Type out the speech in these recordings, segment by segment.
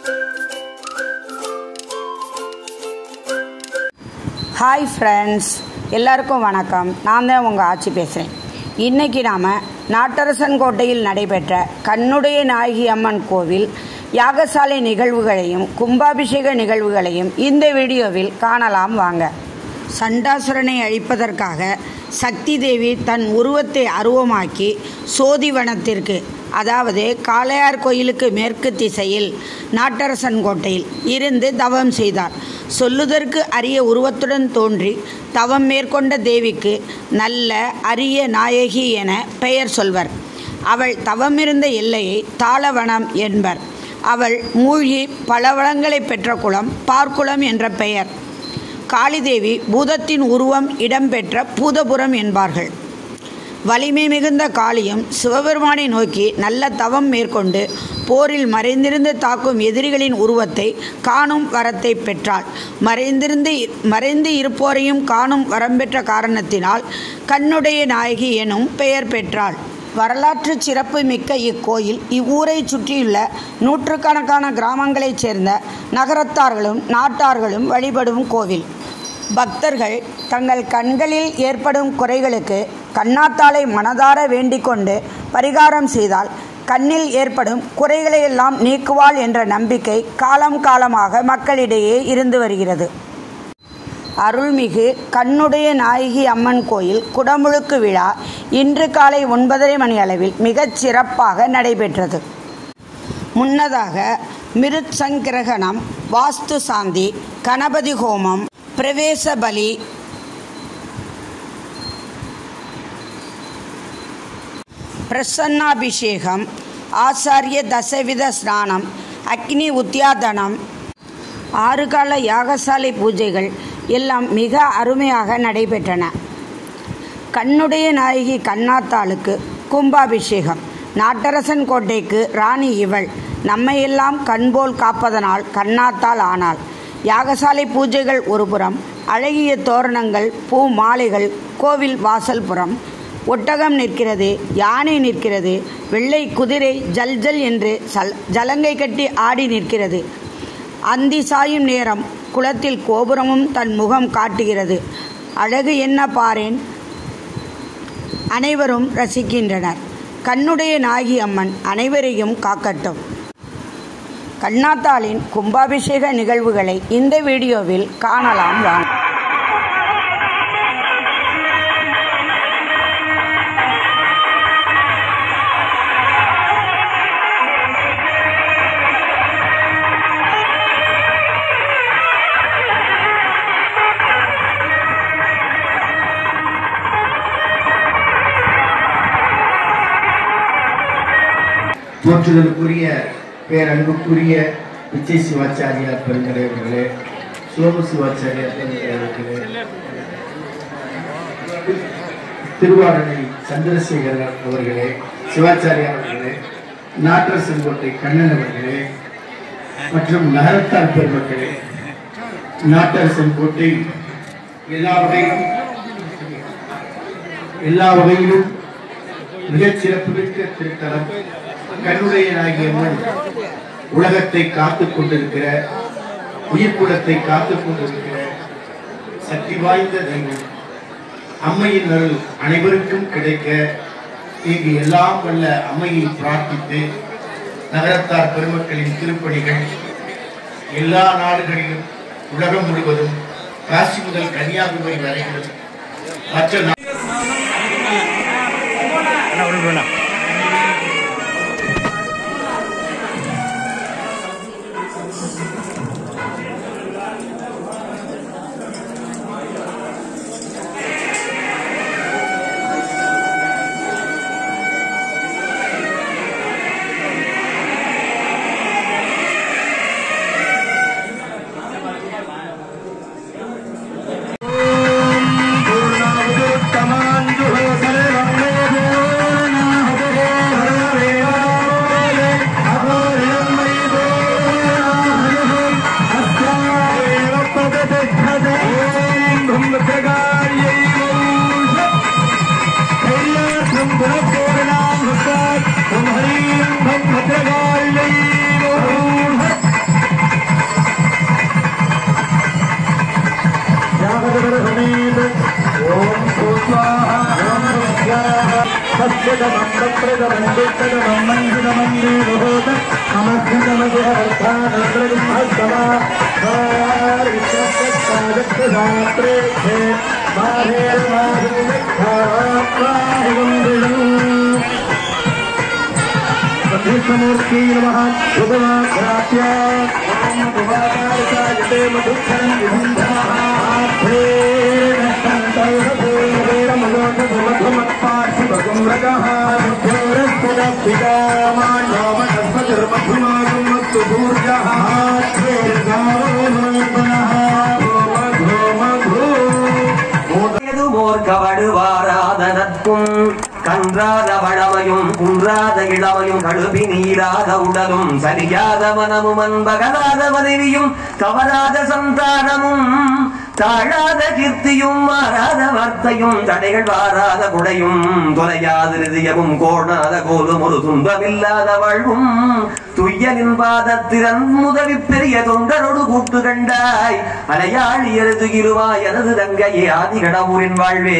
Hi friends எல்லாருக்கும் வணக்கம் நான் தான் உங்கள் ஆட்சி பேசுகிறேன் இன்றைக்கி நாம் நாட்டரசன் கோட்டையில் நடைபெற்ற கண்ணுடைய நாயகி அம்மன் கோவில் யாகசாலை நிகழ்வுகளையும் கும்பாபிஷேக நிகழ்வுகளையும் இந்த வீடியோவில் காணலாம் வாங்க சண்டாசுரனை அழிப்பதற்காக சக்தி தேவி தன் உருவத்தை அருவமாக்கி சோதிவனத்திற்கு அதாவது காளையார் கோயிலுக்கு மேற்கு திசையில் நாட்டரசன் கோட்டையில் இருந்து தவம் செய்தார் சொல்லுதற்கு அரிய உருவத்துடன் தோன்றி தவம் மேற்கொண்ட தேவிக்கு நல்ல அரிய நாயகி என பெயர் சொல்வர் அவள் தவமிருந்த எல்லையை தாளவனம் என்பர் அவள் மூழ்கி பல வளங்களை பெற்ற குளம் பார்க்குளம் என்ற பெயர் காளிதேவி பூதத்தின் உருவம் இடம்பெற்ற பூதபுரம் என்பார்கள் வலிமை மிகுந்த காளியும் சிவபெருமானை நோக்கி நல்ல தவம் மேற்கொண்டு போரில் மறைந்திருந்து தாக்கும் எதிரிகளின் உருவத்தை காணும் வரத்தை பெற்றாள் மறைந்திருந்து மறைந்து இருப்போரையும் காணும் வரம் பெற்ற காரணத்தினால் கண்ணுடைய நாயகி எனும் பெயர் பெற்றாள் வரலாற்று சிறப்பு மிக்க இக்கோயில் இவ்வூரை சுற்றியுள்ள நூற்றுக்கணக்கான கிராமங்களைச் சேர்ந்த நகரத்தார்களும் நாட்டார்களும் வழிபடும் கோவில் பக்தர்கள் தங்கள் கண்களில் ஏற்படும் குறைகளுக்கு கண்ணாத்தாளை மனதார வேண்டிக் கொண்டு பரிகாரம் செய்தால் கண்ணில் ஏற்படும் குறைகளையெல்லாம் நீக்குவாள் என்ற நம்பிக்கை காலம் காலமாக மக்களிடையே இருந்து வருகிறது அருள்மிகு கண்ணுடைய நாயகி அம்மன் கோயில் குடமுழுக்கு விழா இன்று காலை ஒன்பதரை மணி அளவில் மிகச் சிறப்பாக நடைபெற்றது முன்னதாக மிருத் சங்கிரகணம் வாஸ்து சாந்தி கணபதி ஹோமம் பிரவேச பலி பிரசன்னாபிஷேகம் ஆச்சாரிய தசவித ஸ்நானம் அக்னி உத்தியாதனம் ஆறு கால யாகசாலை பூஜைகள் எல்லாம் மிக அருமையாக நடைபெற்றன கண்ணுடைய நாயகி கண்ணாத்தாளுக்கு கும்பாபிஷேகம் நாட்டரசன் கோட்டைக்கு ராணி இவள் நம்மையெல்லாம் கண்போல் காப்பதனால் கண்ணாத்தால் ஆனாள் யாகசாலை பூஜைகள் ஒருபுறம் அழகிய தோரணங்கள் பூ மாலைகள் கோவில் வாசல் புறம் ஒட்டகம் நிற்கிறது யானை நிற்கிறது வெள்ளை குதிரை ஜல் ஜல் என்று சல் ஜலங்கை கட்டி ஆடி நிற்கிறது அந்தி சாயும் நேரம் குளத்தில் கோபுரமும் தன் முகம் காட்டுகிறது அழகு என்ன பாரேன் அனைவரும் ரசிக்கின்றனர் கண்ணுடைய நாகி அம்மன் அனைவரையும் காக்கட்டும் கண்ணாத்தாளின் கும்பாபிஷேக நிகழ்வுகளை இந்த வீடியோவில் காணலாம் வாங்க போற்றுதலுக்குரிய பேரன்புக்குரிய பிச்சை சிவாச்சாரியார் பெருங்கடை அவர்களே சோமு சிவாச்சாரியார் பெருங்கடை அவர்களே திருவாரணை சந்திரசேகர் அவர்களே சிவாச்சாரியார் அவர்களே நாட்டர் செங்கோட்டை கண்ணன் அவர்களே மற்றும் நகரத்தார் பெருமக்களே நாட்டர் செங்கோட்டை எல்லா வகையிலும் எல்லா வகையிலும் மிகச் சிறப்புமிக்க திருத்தலம் கண்ணுடைய நாயகியம்மன் உலகத்தை காத்துக் கொண்டிருக்கிற உயிர்ப்புலத்தை காத்துக் கொண்டிருக்கிற சக்தி வாய்ந்த தெய்வம் அம்மையின் அருள் அனைவருக்கும் கிடைக்க இங்கு எல்லாம் வல்ல அம்மையை பிரார்த்தித்து நகரத்தார் பெருமக்களின் திருப்பணிகள் எல்லா நாடுகளிலும் உலகம் முழுவதும் காசி முதல் கன்னியாகுமரி வரையிலும் மற்ற நா- पूर्णावृत्तमाञ्जुः सर्वं वेदो मूर्ति नमः भगवाग्राप्य ओम भगवाकारकायते मधुक्षरं ஏதுமோர் கவடுவாராத நட்பும் கன்றாத வளமையும் குன்றாத இளமையும் கழுவி நீராத உடலும் சரியாத மனமும் அன்பகலாத மனைவியும் கவராத சந்தானமும் தாழாத கீர்த்தியும் மாறாத வார்த்தையும் தடைகள் வாராத குடையும் தொலையாத நிதியமும் கோணாத கோலும் ஒரு துன்பமில்லாத வாழ்வும் துய்யனின் பாதத்திறன் முதவி பெரிய தொண்டனோடு கூட்டு கண்டாய் அலையாழி எழுதுகிருவாய் எனது தங்கையே ஆதி கடவுரின் வாழ்வே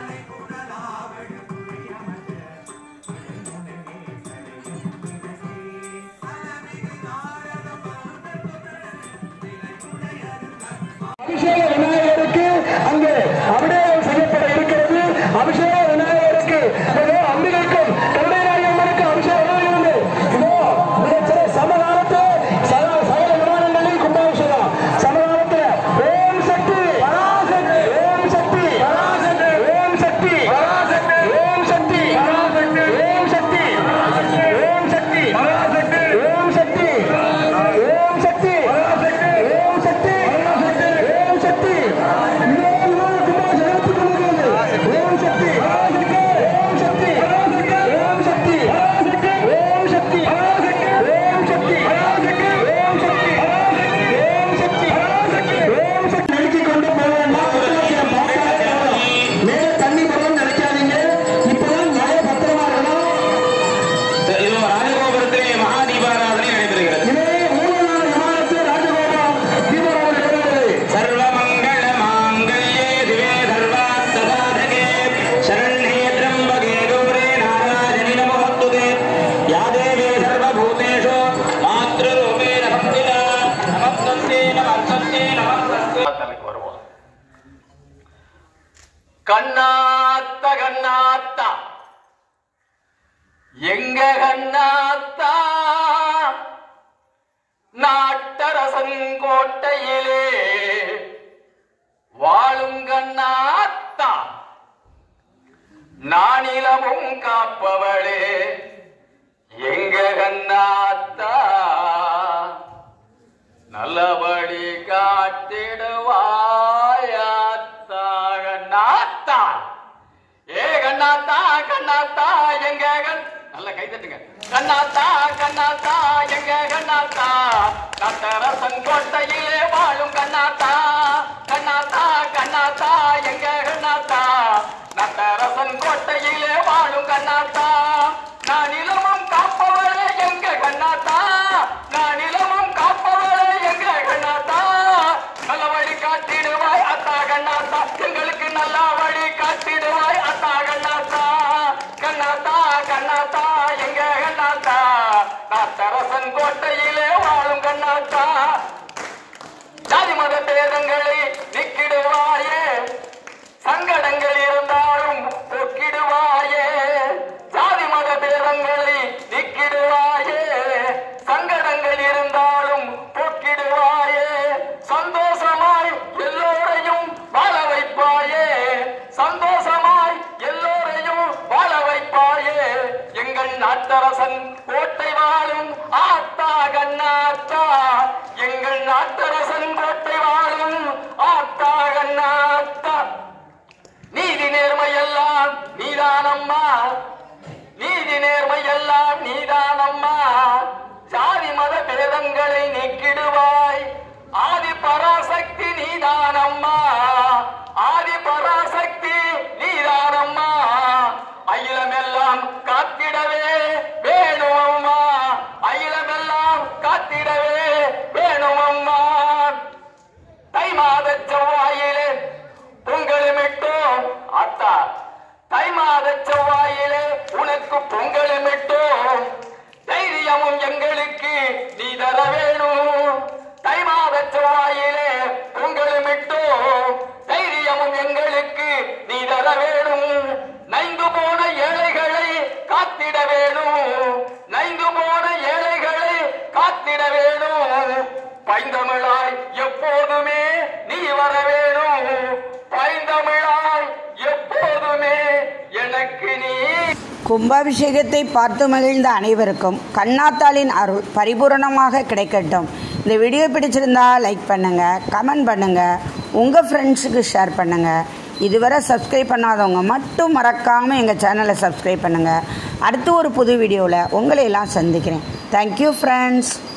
அபிஷேக விநாயகருக்கு அங்கே அபிடேகம் செய்யப்பட இருக்கிறது அபிஷேக விநாயகருக்கு இதோ அம்பிகைக்கும் கருணைநாயகம்மனுக்கு அபிஷேக விநாயகர் இதோ மிகச்சிற சமகாலத்து சகல சகல விமானங்களில் கும்பாபிஷேகம் சமகாலத்துல ஓம் சக்தி பராசக்தி ஓம் சக்தி பராசக்தி ஓம் சக்தி பராசக்தி ஓம் சக்தி பராசக்தி ஓம் சக்தி ஓம் சக்தி பராசக்தி ஓம் சக்தி ஓம் சக்தி பராசக்தி ஓம் சக்தி ஓம் சக்தி இதோ இதோ கும்பாபிஷேகத்துக்கு கொள்கிறது ஓம் சக்தி பராசக்தி ஓம் சக்தி ஓம் சக்தி ஓம் சக்தி ஓம் சக்தி ஓம் சக்தி ஓம் சக்தி ஓம் சக்தி நெருக்கிக் கொண்டு போக வேண்டாம் உத்தரவாதம் பார்த்தாலே போதும். மேலே தண்ணி படம் நினைக்காதீங்க இப்பதான் மழை பத்திரமா இருக்கணும் இது ராஜகோபுரத்திலே மகா தீபாராதனை நடைபெறுகிறது இதே மூலநாடு விமானத்தில் ராஜகோபுரம் தீபாவளி நடைபெறுகிறது சர்வமங்கள மாங்கல்யே திவே சர்வார்த்தசாதகே சரண்யே திரம்பகே கௌரே நாராயணி நமோஸ்துதே யா தேவி சர்வபூதேஷு மாத்ருரூபேண சம்ஸ்திதா நமஸ்தே நமஸ்தே நமஸ்தே வருவோம் கண்ணாத்த கண்ணாத்தா எங்க கண்ணாத்தா நாட்டரசன் கோட்டையிலே வாழும் கண்ணாத்தா நானிலமும் காப்பவளே எங்க கண்ணாத்தா நல்லபடி காட்டிடுவாயாத்தா கண்ணாத்தா ஏ கண்ணாத்தா கண்ணாத்தா எங்க கண் நல்ல கை தட்டுங்க கண்ணாத்தா கண்ணாத்தா எங்க கண்ணாத்தா நத்தரசன் கோட்டையிலே வாழும் கண்ணாத்தா கண்ணாத்தா கண்ணாத்தா எங்க கண்ணாத்தா நத்தரசன் கோட்டையிலே வாழும் கண்ணாத்தா நான் இளமும் காப்பவளே எங்க கண்ணாத்தா நான் இளமும் காப்பவளே எங்க கண்ணாத்தா நல்ல வழி காட்டிடுவாய் அத்தா கண்ணாத்தா எங்களுக்கு நல்ல வழி காட்டிடுவாய் அத்தா கண்ணாத்தா கண்ணாத்தா கண்ணாத்தா எங்க கண்ணாத்தா நாத்தரசன் கோட்டையிலே வாழும் கண்ணாத்தா ஜாதி மத பேதங்களை நிக்கிடுவாயே சங்கடங்கள் இருந்தாலும் பொக்கிடுவாயே ஜாதி மத பேதங்களை நிக்கிடுவாயே சங்கடங்கள் இருந்தாலும் பொக்கிடுவாயே சந்தோஷமாய் எல்லோரையும் வாழ வைப்பாயே சந்தோஷமாய் எல்லோரையும் வாழ வைப்பாயே எங்கள் நாட்டரசன் கோட்டை வாழும் ஆத்தா கண்ணாத்தா எங்கள் நாட்டரசன் கோட்டை வாழும் ஆத்தா கண்ணாத்தா நீதி நேர்மை எல்லாம் நீதானம்மா நீதி நேர்மை எல்லாம் நீதானம்மா ஜாதி மத பேதங்களை நீக்கிடுவாய் ஆதி பராசக்தி நீதானம்மா ஆதி பராசக்தி நீதானம்மா அகிலமெல்லாம் காத்திடவே வேணுமம்மா அகிலமெல்லாம் காத்திடவே வேணுமம்மா தை மாத செவ்வாயிலே பொங்கலுமிட்டோம் அத்தா தை மாத செவ்வாயிலே உனக்கு பொங்கலுமிட்டோம் பைந்தமிழாய் எப்போதுமே நீ வர வேணும் பைந்தமிழாய் எப்போதுமே எனக்கு நீ கும்பாபிஷேகத்தை பார்த்து மகிழ்ந்த அனைவருக்கும் கண்ணாத்தாளின் அருள் பரிபூரணமாக கிடைக்கட்டும் இந்த வீடியோ பிடிச்சிருந்தா லைக் பண்ணுங்க கமெண்ட் பண்ணுங்க உங்கள் ஃப்ரெண்ட்ஸுக்கு ஷேர் பண்ணுங்க இதுவரை சப்ஸ்கிரைப் பண்ணாதவங்க மட்டும் மறக்காமல் எங்கள் சேனலை சப்ஸ்கிரைப் பண்ணுங்கள் அடுத்து ஒரு புது வீடியோவில் உங்களை எல்லாம் சந்திக்கிறேன் தேங்க்யூ ஃப்ரெண்ட்ஸ்